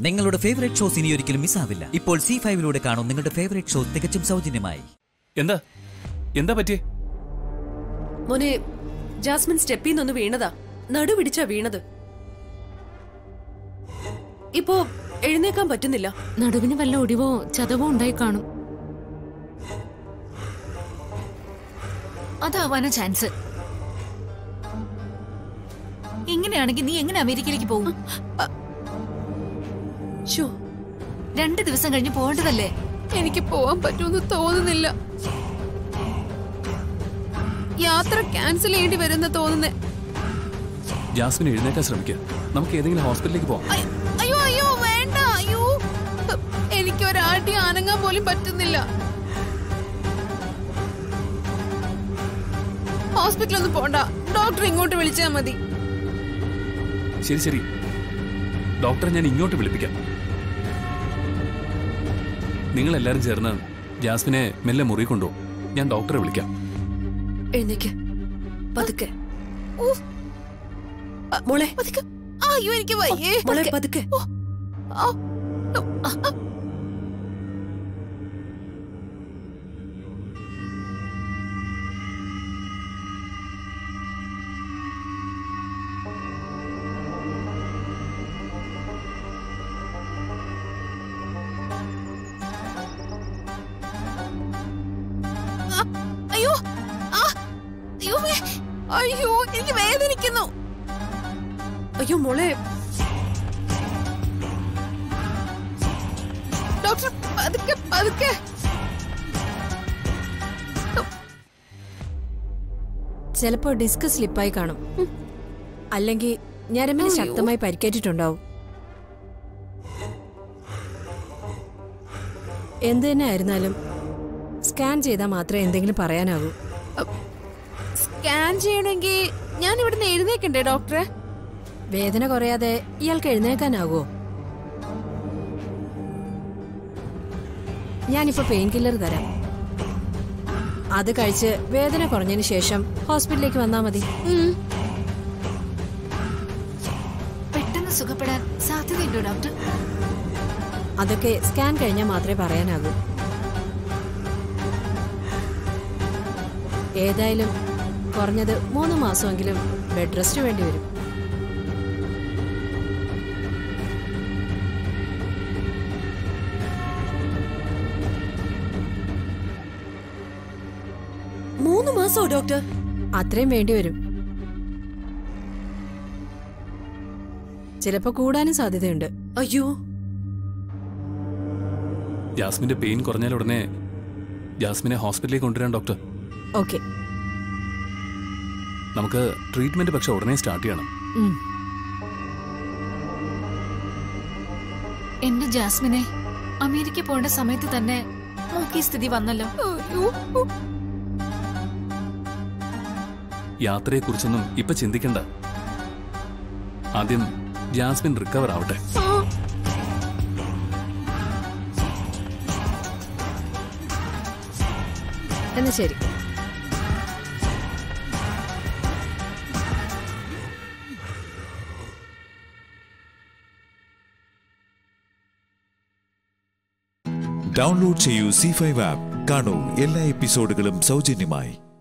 നിങ്ങളുടെ favourite shows ഇനി ഒരിക്കലും മിസ്സാവില്ല ഇപ്പോൾ സി ഫൈവിലൂടെ കാണും നിങ്ങളുടെ ഫേവറേറ്റ് ഷോ തികച്ചും സൗജന്യമായി എന്താ എന്താ പറ്റിയേ മോനെ ജാസ്മിൻ സ്റ്റെപ്പിൽ നിന്ന് വീണതാ നടുപിടിച്ചാ വീണത് ഇപ്പോ എഴുന്നേക്കാൻ പറ്റുന്നില്ല നടുവിന് വല്ല ഒടിവോ ചതവോ ഉണ്ടായി കാണും അതാവാനാ ചാൻസ് ഇങ്ങനെയാണെങ്കിൽ നീ എങ്ങനെ അമേരിക്കയിലേക്ക് പോകും ഷോ രണ്ട് ദിവസം കഴിഞ്ഞ് പോകേണ്ടതല്ലേ എനിക്ക് പോവാൻ പറ്റുമെന്ന് തോന്നുന്നില്ല യാത്ര ക്യാൻസൽ ചെയ്യേണ്ടി വരുന്ന തോന്നുന്നേ ജാസ്മിൻ എഴുന്നേക്കാൻ ശ്രമിക്കുക നമുക്ക് ഏതെങ്കിലും ഹോസ്പിറ്റലിലേക്ക് പോവാം അയ്യ- അയ്യോ അയ്യോ വേണ്ട അയ്യോ എനിക്ക് ഒരാട്ടി അനങ്ങാൻ പോലും പറ്റുന്നില്ല ഹോസ്പിറ്റലൊന്നും പോണ്ട ഡോക്ടർ ഇങ്ങോട്ട് വിളിച്ചാൽ മതി ശരി ശരി ഡോക്ടറെ ഞാൻ ഇങ്ങോട്ട് വിളിപ്പിക്കാം നിങ്ങൾ എല്ലാരും ചേർന്ന് ജാസ്മിനെ മെല്ലെ മുറി കൊണ്ടുപോകും ഞാൻ ഡോക്ടറെ വിളിക്കാം എഴുന്നേക്ക് പതുക്കെ ആ, മോളെ പതുക്കെ. ആ, അയ്യോ എനിക്ക് വയ്യേ മോളെ പതുക്കെ ആ, ആ, ആ. ആ, അയ്യോ ആ, അയ്യോ വേ- അയ്യോ എനിക്ക് വേദനിക്കുന്നു അയ്യോ മോളെ ഡോക്ടർ പതുക്കെ പതുക്കെ ചിലപ്പോ ഡിസ്ക് സ്ലിപ്പായി കാണും അല്ലെങ്കിൽ ഞരമ്പിന് ശക്തമായി പരിക്കേറ്റിട്ടുണ്ടാവും എന്ത് തന്നെ ആയിരുന്നാലും സ്കാൻ ചെയ്താൽ മാത്രമേ എന്തെങ്കിലും പറയാനാകൂ സ്കാൻ ചെയ്യണമെങ്കിൽ ഞാൻ ഇവിടുന്ന് എഴുന്നേക്കണ്ടേ ഡോക്ടറെ വേദന കുറയാതെ ഇയാൾക്ക് എഴുന്നേൽക്കാനാകുമോ ഞാനിപ്പോ പെയിൻ കില്ലർ തരാം അത് കഴിച്ച് വേദന കുറഞ്ഞതിന് ശേഷം ഹോസ്പിറ്റലിലേക്ക് വന്നാൽ മതി പെട്ടെന്ന് സുഖപ്പെടാൻ സാധ്യതയുണ്ടോ ഡോക്ടർ അതൊക്കെ സ്കാൻ കഴിഞ്ഞാൽ മാത്രമേ പറയാനാകൂ ഏതായാലും കുറഞ്ഞത് മൂന്ന് മാസമെങ്കിലും ബെഡ് റെസ്റ്റ് വേണ്ടി വരും മൂന്ന് മാസോ ഡോക്ടർ അത്രയും വേണ്ടി വരും ചിലപ്പോ കൂടാനും സാധ്യതയുണ്ട് അയ്യോ ജാസ്മിന്റെ പെയിൻ കുറഞ്ഞാൽ ഉടനെ ജാസ്മിനെ ഹോസ്പിറ്റലിലേക്ക് കൊണ്ടുവരാൻ ഡോക്ടർ ഓക്കെ നമുക്ക് ട്രീറ്റ്മെന്റ് പക്ഷെ ഉടനെ സ്റ്റാർട്ട് ചെയ്യണം എന്റെ ജാസ്മിനെ അമേരിക്ക പോകേണ്ട സമയത്ത് തന്നെ നോക്കിയ സ്ഥിതി വന്നല്ലോ അയ്യോ യാത്രയെക്കുറിച്ചൊന്നും ഇപ്പൊ ചിന്തിക്കണ്ട ആദ്യം ജാസ്മിൻ റിക്കവർ ആവട്ടെ എന്നാ ശരി ഡൗൺലോഡ് ചെയ്യൂ സി ഫൈവ് ആപ്പ് കാണൂ എല്ലാ എപ്പിസോഡുകളും സൗജന്യമായി